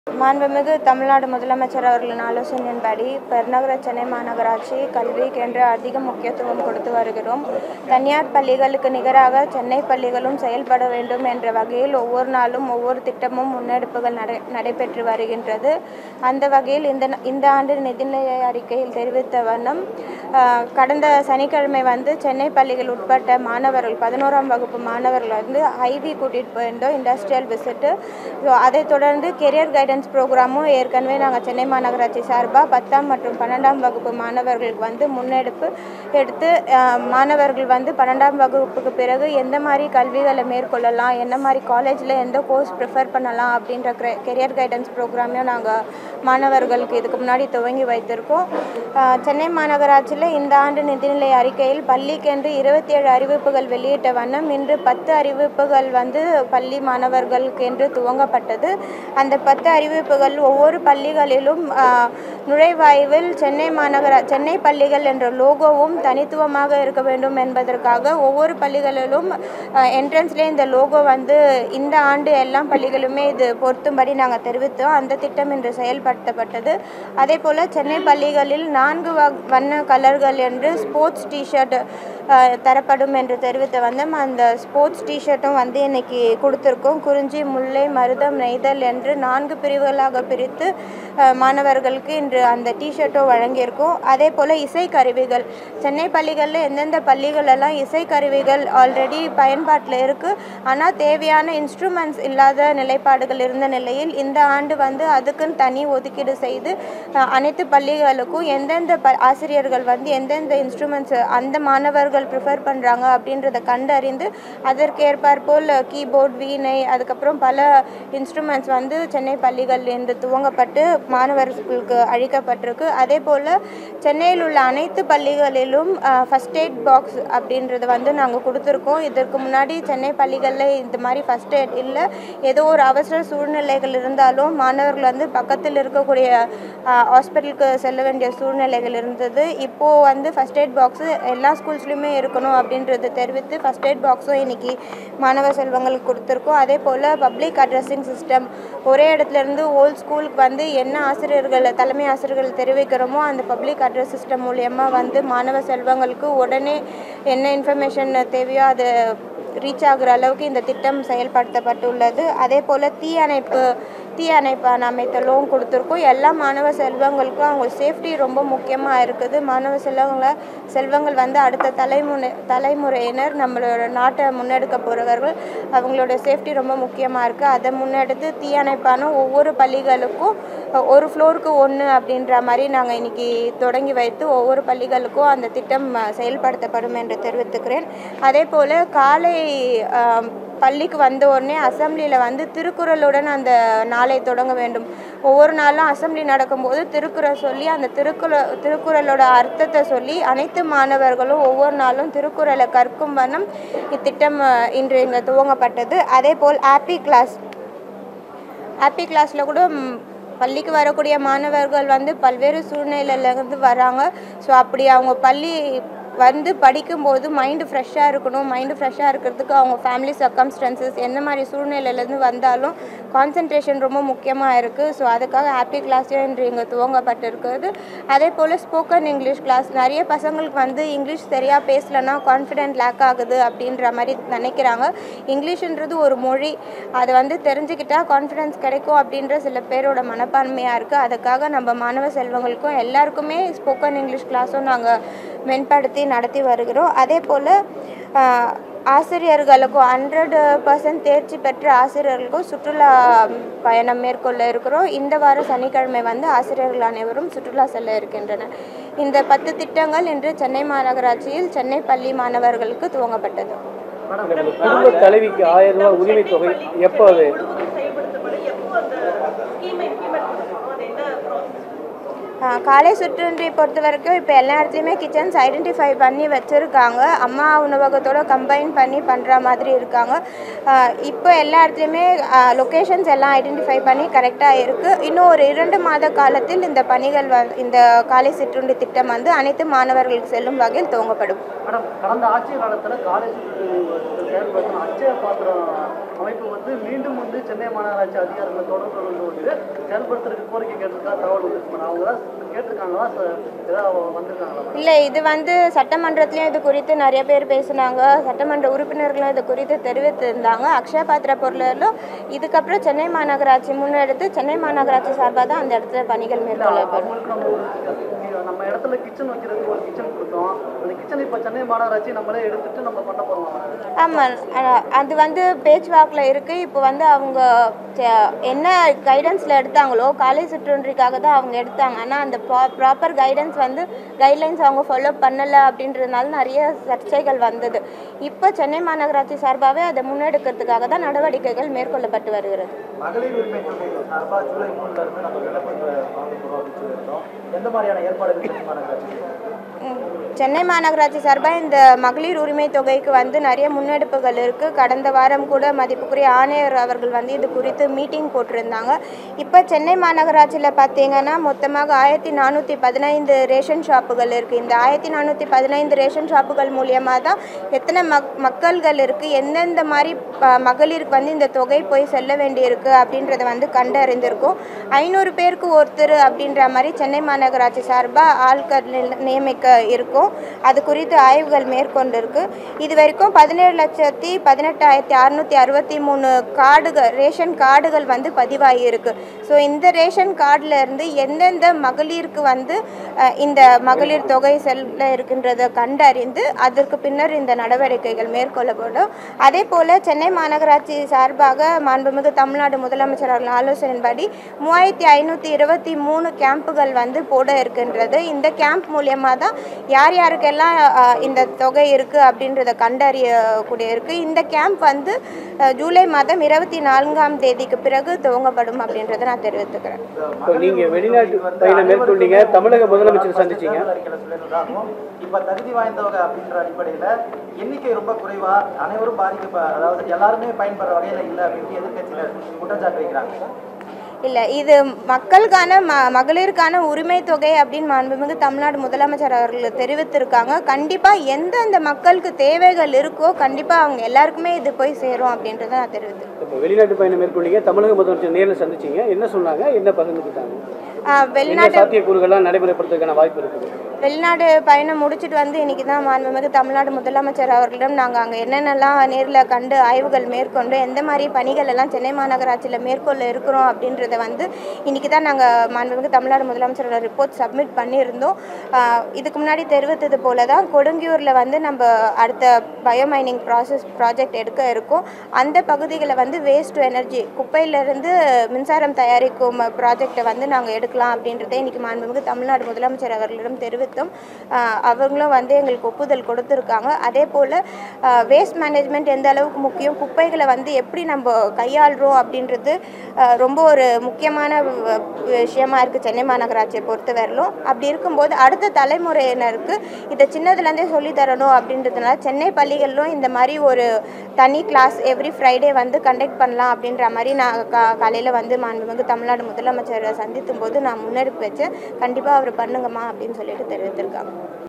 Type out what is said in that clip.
மாண்புமிகு தமிழ்நாடு முதலமைச்சர் அவர்களின் ஆலோசனையின்படி பெருநகர சென்னை மாநகராட்சி கல்விக்கு என்று அதிக முக்கியத்துவம் கொடுத்து வருகிறோம் தனியார் பள்ளிகளுக்கு நிகராக சென்னை பள்ளிகளும் செயல்பட வேண்டும் என்ற வகையில் ஒவ்வொரு நாளும் ஒவ்வொரு திட்டமும் முன்னெடுப்புகள் நடை நடைபெற்று வருகின்றது அந்த வகையில் இந்த இந்த ஆண்டு நிதிநிலை அறிக்கையில் தெரிவித்த வண்ணம் ஆஹ், கடந்த சனிக்கிழமை வந்து சென்னை பள்ளிகள் உட்பட்ட மாணவர்கள் பதினோராம் வகுப்பு மாணவர்கள் வந்து ஐவி கூட்டிகிட்டு போயிருந்தோம் இண்டஸ்ட்ரியல் விசிட்டு ஸோ அதைத் தொடர்ந்து கெரியர் கைடன்ஸ் ப்ரோக்ராமும் ஏற்கனவே நாங்கள் சென்னை மாநகராட்சி சார்பாக பத்தாம் மற்றும் பன்னெண்டாம் வகுப்பு மாணவர்களுக்கு வந்து முன்னெடுப்பு எடுத்து ஆஹ், மாணவர்கள் வந்து பன்னெண்டாம் வகுப்புக்கு பிறகு எந்த மாதிரி கல்விகளை மேற்கொள்ளலாம் என்ன மாதிரி காலேஜில் எந்த கோர்ஸ் ப்ரிஃபர் பண்ணலாம் அப்படின்ற கெரியர் கைடன்ஸ் ப்ரோக்ராமையும் நாங்கள் மாணவர்களுக்கு இதுக்கு முன்னாடி துவங்கி வைத்திருக்கோம் ஆஹ், சென்னை மாநகராட்சியில் இந்த ஆண்டு நிதிநிலை அறிக்கையில் பள்ளிக்கென்று இருபத்தி ஏழு அறிவிப்புகள் வெளியிட்ட வண்ணம் இன்று பத்து அறிவிப்புகள் வந்து பள்ளி மாணவர்களுக்கு என்று துவங்கப்பட்டது அந்த பத்து அறிவிப்புகள் ஒவ்வொரு பள்ளிகளிலும் ஆஹ், நுழைவாயிலில் சென்னை மாநகர சென்னை பள்ளிகள் என்ற லோகோவும் தனித்துவமாக இருக்க வேண்டும் என்பதற்காக ஒவ்வொரு பள்ளிகளிலும் என்ட்ரன்ஸ்லேயே இந்த லோகோ வந்து இந்த ஆண்டு எல்லா பள்ளிகளுமே இது பொருத்தும்படி நாங்கள் தெரிவித்தோம் அந்த திட்டம் இன்று செயல்படுத்தப்பட்டது அதே போல் சென்னை பள்ளிகளில் நான்கு வ வண்ண கலர்கள் என்று ஸ்போர்ட்ஸ் டிஷர்ட் தரப்படும் என்று தெரிவித்த வந்தோம் அந்த ஸ்போர்ட்ஸ் டிஷர்ட்டும் வந்து இன்னைக்கு கொடுத்துருக்கோம் குறிஞ்சி முல்லை மருதம் நெய்தல் என்று நான்கு பிரிவுகளாக பிரித்து அஹ், மாணவர்களுக்கு இன்று அந்த டிஷர்ட்டும் வழங்கியிருக்கோம் அதே போல் இசைக்கருவிகள் சென்னை பள்ளிகளில் எந்தெந்த பள்ளிகளெல்லாம் இசைக்கருவிகள் ஆல்ரெடி பயன்பாட்டில் இருக்குது ஆனால் தேவையான இன்ஸ்ட்ருமெண்ட்ஸ் இல்லாத நிலைப்பாடுகள் இருந்த நிலையில் இந்த ஆண்டு வந்து அதுக்குன்னு தனி ஒதுக்கீடு செய்து அஹ், அனைத்து பள்ளிகளுக்கும் எந்தெந்த ப ஆசிரியர்கள் வந்து எந்தெந்த இன்ஸ்ட்ருமெண்ட்ஸ் அந்த மாணவர்கள் ப்ரிஃபர் பண்ணுறாங்க அப்படின்றத கண்டறிந்து அதற்கேற்பாற் போல் கீபோர்ட் வீணை அதுக்கப்புறம் பல இன்ஸ்ட்ருமெண்ட்ஸ் வந்து சென்னை பள்ளிகள் என்று துவங்கப்பட்டு மாணவர்களுக்கு அளிக்கப்பட்டிருக்கு அதே போல் சென்னையில் உள்ள அனைத்து பள்ளிகளிலும் ஃபஸ்ட் எய்ட் பாக்ஸ் அப்படின்றத வந்து நாங்கள் கொடுத்துருக்கோம் இதற்கு முன்னாடி சென்னை பள்ளிகளில் இந்த மாதிரி ஃபஸ்ட் எய்ட் இல்லை ஏதோ ஒரு அவசர சூழ்நிலைகள் இருந்தாலும் மாணவர்கள் வந்து பக்கத்தில் இருக்கக்கூடிய ஹாஸ்பிட்டலுக்கு செல்ல வேண்டிய சூழ்நிலைகள் இருந்தது இப்போது வந்து ஃபஸ்ட் எய்ட் பாக்ஸு எல்லா ஸ்கூல்ஸ்லையுமே இருக்கணும் அப்படின்றத தெரிவித்து ஃபஸ்ட் எய்ட் பாக்ஸும் இன்னைக்கு மாணவ செல்வங்களுக்கு கொடுத்துருக்கோம் அதே போல் பப்ளிக் அட்ரஸிங் சிஸ்டம் ஒரே இடத்துல இருந்து ஓல்ட் ஸ்கூலுக்கு வந்து என்ன ஆசிரியர்கள் தலைமை ஆசிரியர்கள் தெரிவிக்கிறோமோ அந்த பப்ளிக் அட்ரஸ் சிஸ்டம் மூலயமா வந்து மாணவ செல்வங்களுக்கு உடனே என்ன இன்ஃபர்மேஷன் தேவையோ அது ரீச் ஆகுற அளவுக்கு இந்த திட்டம் செயல்படுத்தப்பட்டுள்ளது அதே போல் தீயணைப்பு தீயணைப்பான அமைத்தலும் கொடுத்துருக்கோம் எல்லா மாணவ செல்வங்களுக்கும் அவங்க சேஃப்டி ரொம்ப முக்கியமாக இருக்குது மாணவ செல்வங்களை செல்வங்கள் வந்து அடுத்த தலைமுறை தலைமுறையினர் நம்மளோட நாட்டை முன்னெடுக்க போகிறவர்கள் அவங்களோட சேஃப்டி ரொம்ப முக்கியமாக இருக்குது அதை முன்னெடுத்து தீயணைப்பான ஒவ்வொரு பள்ளிகளுக்கும் ஒரு ஃப்ளோருக்கு ஒன்று அப்படின்ற மாதிரி நாங்கள் இன்னைக்கு தொடங்கி வைத்து ஒவ்வொரு பள்ளிகளுக்கும் அந்த திட்டம் அஹ், செயல்படுத்தப்படும் என்று தெரிவித்துக்கிறேன் அதே போல் காலை அஹ், பள்ளிக்கு வந்த உடனே அசெம்பிளியில் வந்து திருக்குறளுடன் அந்த நாளை தொடங்க வேண்டும் ஒவ்வொரு நாளும் அசெம்பிளி நடக்கும்போது திருக்குறள் சொல்லி அந்த திருக்குறள் திருக்குறளோட அர்த்தத்தை சொல்லி அனைத்து மாணவர்களும் ஒவ்வொரு நாளும் திருக்குறளை கற்கும் வண்ணம் இத்திட்டம் அஹ், இன்று இங்கே துவங்கப்பட்டது அதே போல் ஆப்பி கிளாஸ் ஹாப்பி கிளாஸில் கூட ம், பள்ளிக்கு வரக்கூடிய மாணவர்கள் வந்து பல்வேறு சூழ்நிலையிலேருந்து வராங்க ஸோ அப்படி அவங்க பள்ளி வந்து படிக்கும்போது மைண்டு ஃப்ரெஷ்ஷாக இருக்கணும் மைண்டு ஃப்ரெஷ்ஷாக இருக்கிறதுக்கு அவங்க ஃபேமிலி சர்க்கம்ஸ்டன்சஸ் எந்த மாதிரி சூழ்நிலையிலேருந்து வந்தாலும் கான்சன்ட்ரேஷன் ரொம்ப முக்கியமாக இருக்குது ஸோ அதுக்காக ஹாப்பி கிளாஸையும் இன்று இங்கே துவங்கப்பட்டிருக்கிறது அதே போல் ஸ்போக்கன் இங்கிலீஷ் கிளாஸ் நிறைய பசங்களுக்கு வந்து இங்கிலீஷ் சரியாக பேசலைன்னா கான்ஃபிடென்ட் லேக் ஆகுது அப்படின்ற மாதிரி நினைக்கிறாங்க இங்கிலீஷ்ன்றது ஒரு மொழி அதை வந்து தெரிஞ்சுக்கிட்டா கான்ஃபிடென்ஸ் கிடைக்கும் அப்படின்ற சில பேரோட மனப்பான்மையாக இருக்குது அதுக்காக நம்ம மாணவ செல்வங்களுக்கும் எல்லாருக்குமே ஸ்போக்கன் இங்கிலீஷ் கிளாஸும் நாங்கள் மேம்படுத்தி நடத்தி வருகிறோம் அதே போல் ஆசிரியர்களுக்கும் ஹண்ட்ரட் பர்சன்ட் தேர்ச்சி பெற்ற ஆசிரியர்களுக்கும் சுற்றுலா பயணம் மேற்கொள்ள இருக்கிறோம் இந்த வாரம் சனிக்கிழமை வந்து ஆசிரியர்கள் அனைவரும் சுற்றுலா செல்ல இருக்கின்றனர் இந்த பத்து திட்டங்கள் இன்று சென்னை மாநகராட்சியில் சென்னை பள்ளி மாணவர்களுக்கு துவங்கப்பட்டது குடும்ப தலைவிக்கு ஆயிரம் ரூபாய் உரிமை தொகை எப்போ அது ஆ, காலை சிற்றுண்டியை பொறுத்த வரைக்கும் இப்போ எல்லா இடத்துலையுமே கிச்சன்ஸ் ஐடென்டிஃபை பண்ணி வச்சுருக்காங்க அம்மா உணவகத்தோட கம்பைன் பண்ணி பண்ணுற மாதிரி இருக்காங்க ஆ, இப்போ எல்லா இடத்துலையுமே லொக்கேஷன்ஸ் எல்லாம் ஐடென்டிஃபை பண்ணி கரெக்டாக இருக்குது இன்னும் ஒரு இரண்டு மாத காலத்தில் இந்த பணிகள் வ இந்த காலை சிற்றுண்டி திட்டம் வந்து அனைத்து மாணவர்களுக்கு செல்லும் வகையில் துவங்கப்படும் மேடம் கடந்த ஆட்சி காலத்தில் காலேஜ் செயல்படுத்தின அச்சய பாத்திரம் அமைப்பு வந்து மீண்டும் வந்து சென்னை மாநகராட்சி அதிகாரிகளை தொடர்பு கொண்டு வந்து செயல்படுத்துறதுக்கு கோரிக்கை கேட்டிருக்கா தகவல் வந்து அவங்க தான் கேட்டிருக்காங்களா ச- ஏதாவது வந்திருக்காங்களா இல்லை இது வந்து சட்டமன்றத்துலேயும் இது குறித்து நிறைய பேர் பேசுனாங்க சட்டமன்ற உறுப்பினர்களும் இது குறித்து தெரிவித்திருந்தாங்க அக்ஷய பாத்திர பொருளிலும் இதுக்கப்புறம் சென்னை மாநகராட்சி முன்னெடுத்து சென்னை மாநகராட்சி சார்பாக தான் அந்த இடத்துல பணிகள் மேற்கொள்ளப்படும் அவங்களுக்கு நம்ம ஒரு நம்ம இடத்துல கிச்சன் வைக்கிறதுக்கு ஒரு கிச்சன் கொடுத்தோம் அந்த கிச்சன் இப்போ சென்னை மாநகராட்சி நம்மளே எடுத்துட்டு நம்ம பண்ண போறோம் ஆமாம் அது வந்து பேச்சுவாக்கில் இருக்குது இப்போ வந்து அவங்க ச- என்ன கைடன்ஸில் எடுத்தாங்களோ காலை சிற்றுண்டிக்காக தான் அவங்க எடுத்தாங்க ஆனால் அந்த ப்ராப்பர் கைடன்ஸ் வந்து கைட்லைன்ஸ் அவங்க ஃபாலோ பண்ணலை அப்படின்றதுனால நிறைய சர்ச்சைகள் வந்தது இப்போ சென்னை மாநகராட்சி சார்பாகவே அதை முன்னெடுக்கிறதுக்காக தான் நடவடிக்கைகள் மேற்கொள்ளப்பட்டு வருகிறது மகளிர் உரிமை தொகை சார்பாக ஜூலை மூணுல இருந்து நம்ம விண்ணப்பங்களை வாங்க போறோம் அப்படின்னு சொல்லியிருந்தோம் எந்த மாதிரியான ஏற்பாடுகள் சென்னை மாநகராட்சி ம். சென்னை மாநகராட்சி சார்பாக இந்த மகளிர் உரிமை தொகைக்கு வந்து நிறைய முன்னெடுப்புகள் இருக்குது கடந்த வாரம் கூட மதிப்புக்குரிய ஆணையர் அவர்கள் வந்து இது குறித்து மீட்டிங் போட்டிருந்தாங்க இப்போ சென்னை மாநகராட்சியில் பார்த்தீங்கன்னா மொத்தமாக ஆயிரத்தி நானூற்றி பதினைந்து ரேஷன் ஷாப்புகள் இருக்குது இந்த ஆயிரத்தி நானூற்றி பதினைந்து ரேஷன் ஷாப்புகள் மூலியமாக தான் எத்தனை மக் மக்கள்கள் இருக்குது எந்தெந்த மாதிரி ப- மகளிருக்கு வந்து இந்த தொகை போய் செல்ல வேண்டியிருக்கு அப்படின்றத வந்து கண்டறிந்திருக்கோம் ஐநூறு பேருக்கு ஒருத்தர் அப்படின்ற மாதிரி சென்னை மாநகராட்சி சார்பாக ஆட்கள் நில- நியமிக்க இருக்கும் அது குறித்து ஆய்வுகள் மேற்கொண்டு இருக்கு இது வரைக்கும் பதினேழு லட்சத்தி பதினெட்டாயிரத்தி அறுநூற்றி அறுபத்தி மூணு கார்டுகள் ரேஷன் கார்டுகள் வந்து பதிவாகி இருக்கு ஸோ இந்த ரேஷன் கார்டில் இருந்து எந்தெந்த மகளிருக்கு வந்து அஹ், இந்த மகளிர் தொகை செல்ல இருக்கின்றதை கண்டறிந்து அதற்கு பின்னர் இந்த நடவடிக்கைகள் மேற்கொள்ளப்படும் அதே போல் சென்னை மாநகராட்சி சார்பாக மாண்புமிகு தமிழ்நாடு முதலமைச்சர் அவர்கள் ஆலோசனையின்படி மூவாயிரத்தி ஐநூற்றி இருபத்தி மூணு கேம்புகள் வந்து போட இருக்கின்றது இந்த கேம்ப் மூலியமாக தான் யார் யாருக்கெல்லாம் அஹ், இந்த தொகை இருக்குது அப்படின்றத கண்டறியக்கூடிய இருக்குது இந்த கேம்ப் வந்து அஹ், ஜூலை மாதம் இருபத்தி நான்காம் தேதிக்கு பிறகு துவங்கப்படும் அப்படின்றத நான் தெரிவித்துக்கிறேன் இப்போ நீங்க வெளிநாட்டு பயணம் மேற்கொண்டீங்க தமிழக முதலமைச்சர் சந்திச்சீங்க அறிக்கையில சொல்லியிருந்ததாகவும் இப்ப தகுதி வாய்ந்தவங்க அப்படின்ற அடிப்படையில எண்ணிக்கை ரொம்ப குறைவா அனைவரும் பாதிக்க அதாவது எல்லாருமே பயன்பெற வகையில இல்லை அப்படின்னு எதிர்க்கட்சியினர் குற்றச்சாட்டு வைக்கிறாங்க இல்லை இது மக்களுக்கான ம மகளிருக்கான உரிமை தொகை அப்படின்னு மாண்புமிகு தமிழ்நாடு முதலமைச்சர் அவர்கள் தெரிவித்திருக்காங்க கண்டிப்பாக எந்தெந்த மக்களுக்கு தேவைகள் இருக்கோ கண்டிப்பாக அவங்க எல்லாருக்குமே இது போய் சேரும் அப்படின்றத நான் தெரிவித்தேன் இப்போ வெளிநாட்டு பயணம் மேற்கொண்டீங்க தமிழக முதலமைச்சர் நேரில் சந்திச்சீங்க என்ன சொன்னாங்க என்ன பகிர்ந்துக்கிட்டாங்க ஆஹ் என்ன வெளிநாட்டு சாத்தியக்கூறுகள்லாம் நடைமுறைப்படுத்துறதுக்கான வாய்ப்பு இருக்குது வெளிநாடு பயணம் முடிச்சுட்டு வந்து இன்னைக்கு தான் மாண்புமிகு தமிழ்நாடு முதலமைச்சர் அவர்களிடம் நாங்கள் அங்கே என்னென்னலாம் நேரில் கண்டு ஆய்வுகள் மேற்கொண்டு எந்த மாதிரி பணிகள் எல்லாம் சென்னை மாநகராட்சியில் மேற்கொள்ள இருக்கிறோம் அப்படின்றத வந்து இன்னைக்கு தான் நாங்கள் மாண்புமிகு தமிழ்நாடு முதலமைச்சரோட ரிப்போர்ட் சப்மிட் பண்ணியிருந்தோம் ஆஹ் இதுக்கு முன்னாடி தெரிவித்தது போல தான் கொடுங்கியூரில் வந்து நம்ம அடுத்த பயோமைனிங் ப்ராசஸ் ப்ராஜெக்ட் எடுக்க இருக்கோம் அந்த பகுதிகளை வந்து வேஸ்ட் டு எனர்ஜி குப்பையிலேருந்து மின்சாரம் தயாரிக்கும் ப்ராஜெக்டை வந்து நாங்கள் எடுக்கலாம் அப்படின்றத இன்னைக்கு மாண்புமிகு தமிழ்நாடு முதலமைச்சர் அவர்களிடம் தெரிவித்தோம் ஆஹ் அவங்களும் வந்து எங்களுக்கு ஒப்புதல் கொடுத்துருக்காங்க அதே போல் வேஸ்ட் மேனேஜ்மெண்ட் எந்த அளவுக்கு முக்கியம் குப்பைகளை வந்து எப்படி நம்ம கையாளுறோம் அப்படின்றது ஆஹ் ரொம்ப ஒரு முக்கியமான வ- விஷயமா இருக்குது சென்னை மாநகராட்சியை பொறுத்த வரலும் அப்படி இருக்கும்போது அடுத்த தலைமுறையினருக்கு இதை சின்னதுலேருந்தே சொல்லித் தரணும் அப்படின்றதுனால சென்னை பள்ளிகளிலும் இந்த மாதிரி ஒரு தனி கிளாஸ் எவ்ரி ஃப்ரைடே வந்து கண்டக்ட் பண்ணலாம் அப்படின்ற மாதிரி நான் கா காலையில் வந்து மாண்புமிகு தமிழ்நாடு முதலமைச்சரை சந்தித்தும் போது நான் முன்னெடுப்பு வச்சேன் கண்டிப்பாக அவர் பண்ணுங்கம்மா அப்படின்னு சொல்லிட்டு தெரிவித்திருக்காங்க